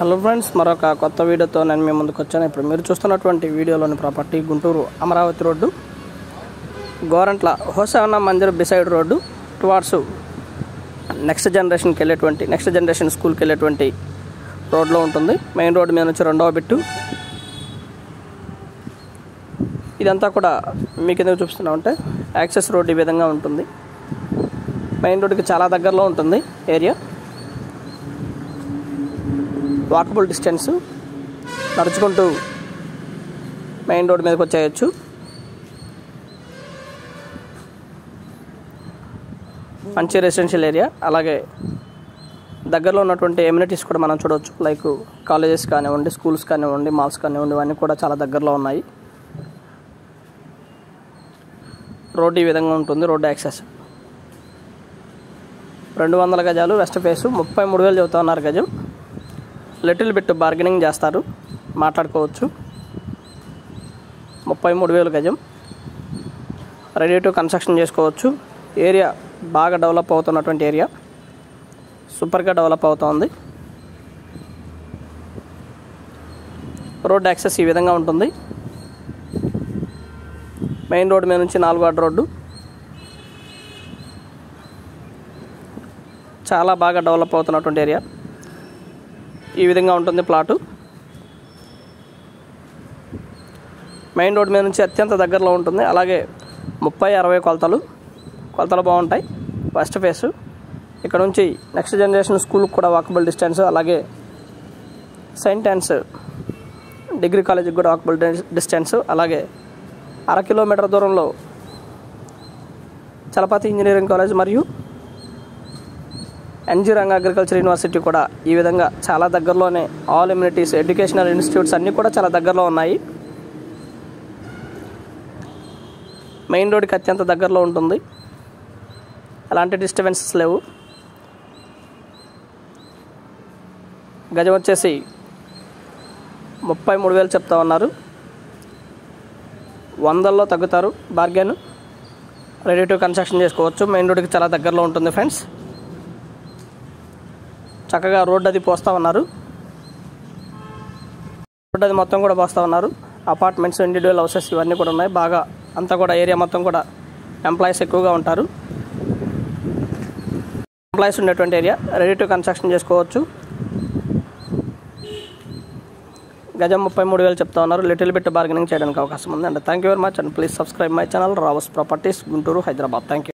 hello friends మరొక కొత్త వీడియోతో నేను మీ ముందుకు వచ్చాను ఇప్పుడు మీరు చూస్తున్నటువంటి వీడియోలోని property Guntur Amaravati road Gorantla Hosanna Mandir beside road towards next జనరేషన్కి వెళ్ళేటువంటి నెక్స్ట్ జనరేషన్ స్కూల్కి వెళ్ళేటువంటి రోడ్లో ఉంటుంది మెయిన్ రోడ్డు మీద నుంచి రెండవ బిట్టు ఇదంతా కూడా మీకు ఎందుకు చూపిస్తున్నా ఉంటే యాక్సెస్ రోడ్ ఈ విధంగా ఉంటుంది మెయిన్ రోడ్డుకి చాలా దగ్గరలో ఉంటుంది ఏరియా వాకబుల్ డిస్టెన్స్ నడుచుకుంటూ మెయిన్ రోడ్ మీదకి వచ్చేయచ్చు మంచి రెసిడెన్షియల్ ఏరియా అలాగే దగ్గరలో ఉన్నటువంటి ఎమ్యూనిటీస్ కూడా మనం చూడవచ్చు లైక్ కాలేజెస్ కానివ్వండి స్కూల్స్ కానివ్వండి మాల్స్ కానివ్వండి ఇవన్నీ కూడా చాలా దగ్గరలో ఉన్నాయి రోడ్డు ఈ విధంగా ఉంటుంది రోడ్డు యాక్సెస్ రెండు వందల గజాలు వెస్ట్ ఫేసు ముప్పై మూడు వేలు చెబుతా ఉన్నారు గజం లిటిల్ బిట్ బార్గెనింగ్ చేస్తారు మాట్లాడుకోవచ్చు ముప్పై మూడు వేలు గజం రెడీ టు కన్స్ట్రక్షన్ చేసుకోవచ్చు ఏరియా బాగా డెవలప్ అవుతున్నటువంటి ఏరియా సూపర్గా డెవలప్ అవుతోంది రోడ్ యాక్సెస్ ఈ విధంగా ఉంటుంది మెయిన్ రోడ్ మీద నుంచి నాలుగు అడ్డ రోడ్డు చాలా బాగా డెవలప్ అవుతున్నటువంటి ఏరియా ఈ విధంగా ఉంటుంది ప్లాటు మెయిన్ రోడ్ మీద నుంచి అత్యంత దగ్గరలో ఉంటుంది అలాగే ముప్పై అరవై కొలతలు కొలతలు బాగుంటాయి వెస్ట్ ఫేస్ ఇక్కడ నుంచి నెక్స్ట్ జనరేషన్ స్కూల్కి కూడా వాకబుల్ డిస్టెన్స్ అలాగే సెయింట్ ఆన్స్ డిగ్రీ కాలేజీకి కూడా వాకబుల్ డిస్టెన్స్ అలాగే అర కిలోమీటర్ దూరంలో చలపతి ఇంజనీరింగ్ కాలేజ్ మరియు ఎన్జీ రంగ అగ్రికల్చర్ యూనివర్సిటీ కూడా ఈ విధంగా చాలా దగ్గరలోనే ఆల్ ఇమ్యూనిటీస్ ఎడ్యుకేషనల్ ఇన్స్టిట్యూట్స్ అన్నీ కూడా చాలా దగ్గరలో ఉన్నాయి మెయిన్ రోడ్కి అత్యంత దగ్గరలో ఉంటుంది ఎలాంటి డిస్టర్బెన్సెస్ లేవు గజం వచ్చేసి ముప్పై మూడు వేలు చెప్తా ఉన్నారు వందల్లో తగ్గుతారు బార్గెన్ రెడీ టు కన్స్ట్రక్షన్ చేసుకోవచ్చు మెయిన్ రోడ్కి చాలా దగ్గరలో ఉంటుంది ఫ్రెండ్స్ చక్కగా రోడ్ అది పోస్తూ ఉన్నారు రోడ్ అది మొత్తం కూడా పోస్తూ ఉన్నారు అపార్ట్మెంట్స్ ఇండివిజువల్ హౌసెస్ ఇవన్నీ కూడా ఉన్నాయి బాగా అంతా కూడా ఏరియా మొత్తం కూడా ఎంప్లాయీస్ ఎక్కువగా ఉంటారు ఎంప్లాయీస్ ఉండేటువంటి ఏరియా రెడీ టు కన్స్ట్రక్షన్ చేసుకోవచ్చు గజం ముప్పై మూడు వేలు చెప్తా ఉన్నారు లిటిల్ బిట్ బార్గెనింగ్ చేయడానికి అవకాశం ఉంది and thank you very much and please subscribe my channel Rao's properties Guntur Hyderabad thank you